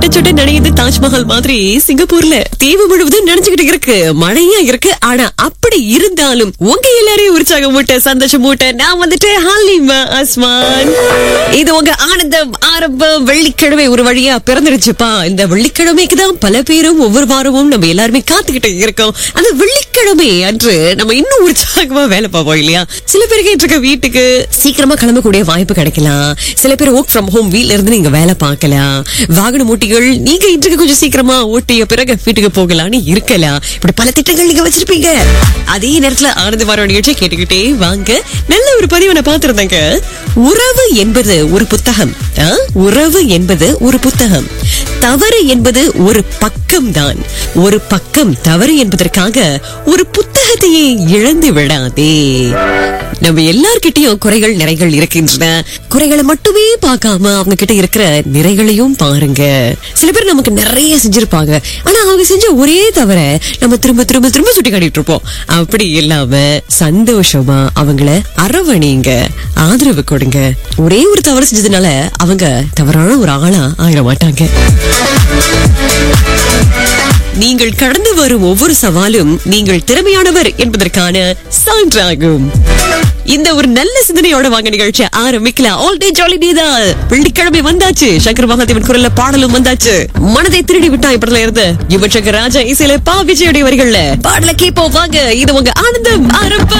சொட்ட சொட்ட நனையுது தாஜ்மஹால் மாதிரி சிங்கப்பூர்ல தீவு முழுவதும் நினைச்சுக்கிட்டு இருக்கு மழையா இருக்கு ஆனா அப்படி இருந்தாலும் உங்க எல்லாரையும் உற்சாகம் மூட்ட சந்தோஷம் மூட்ட நான் வந்துட்டு ஹாலிமா அஸ்மான் இது உங்க ஆனந்தம் ஆரம்பம் வெள்ளிக்கிழமை ஒரு வழியா பிறந்துருச்சுப்பா இந்த வெள்ளிக்கிழமைக்கு தான் பல பேரும் ஒவ்வொரு வாரமும் நம்ம எல்லாருமே காத்துக்கிட்டு இருக்கோம் அந்த வெள்ளிக்கிழமை அன்று நம்ம இன்னும் உற்சாகமா வேலை பார்ப்போம் இல்லையா சில பேர் கேட்டிருக்க வீட்டுக்கு சீக்கிரமா கிளம்பக்கூடிய வாய்ப்பு கிடைக்கலாம் சில பேர் ஒர்க் ஃப்ரம் ஹோம் வீட்ல இருந்து நீங்க வேலை பார்க்கலாம் வாகன ஓட்டிகள் நீங்க இன்றைக்கு கொஞ்சம் சீக்கிரமா ஓட்டிய பிறகு வீட்டுக்கு போகலாம்னு இருக்கலாம் இப்படி பல திட்டங்கள் நீங்க வச்சிருப்பீங்க அதே நேரத்துல ஆனந்த வார நிகழ்ச்சி கேட்டுக்கிட்டே வாங்க நல்ல ஒரு பதிவு நான் பார்த்திருந்தேங்க உறவு என்பது ஒரு புத்தகம் ஆ? உறவு என்பது ஒரு புத்தகம் தவறு என்பது ஒரு பக்கம் தான் ஒரு பக்கம் தவறு என்பதற்காக ஒரு புத்தகத்தையே இழந்து விடாதே நம்ம எல்லார்கிட்டயும் குறைகள் நிறைகள் இருக்கின்றன குறைகளை மட்டுமே பார்க்காம அவங்க கிட்ட இருக்கிற நிறைகளையும் பாருங்க சில பேர் நமக்கு நிறைய செஞ்சிருப்பாங்க ஆனா அவங்க செஞ்ச ஒரே தவிர நம்ம திரும்ப திரும்ப திரும்ப சுட்டி காட்டிட்டு இருப்போம் அப்படி இல்லாம சந்தோஷமா அவங்கள அரவணைங்க ஆதரவு கொடுங்க ஒரே ஒரு தவறு செஞ்சதுனால அவங்க தவறான ஒரு ஆளா ஆயிட மாட்டாங்க நீங்கள் கடந்து வரும் ஒவ்வொரு சவாலும் நீங்கள் திறமையானவர் என்பதற்கான சான்றாகும் இந்த ஒரு நல்ல சிந்தனையோட வாங்க நிகழ்ச்சி ஆரம்பிக்கலாம் ஆல் டே ஜாலி டே தான் வெள்ளிக்கிழமை வந்தாச்சு சங்கர் மகாதேவன் குரல்ல பாடலும் வந்தாச்சு மனதை திருடி விட்டா இப்படல இருந்து யுவன் சங்கர் ராஜா இசையில பா விஜயுடைய வரிகள்ல பாடல கேப்போம் வாங்க இது உங்க ஆனந்தம் ஆரம்பம்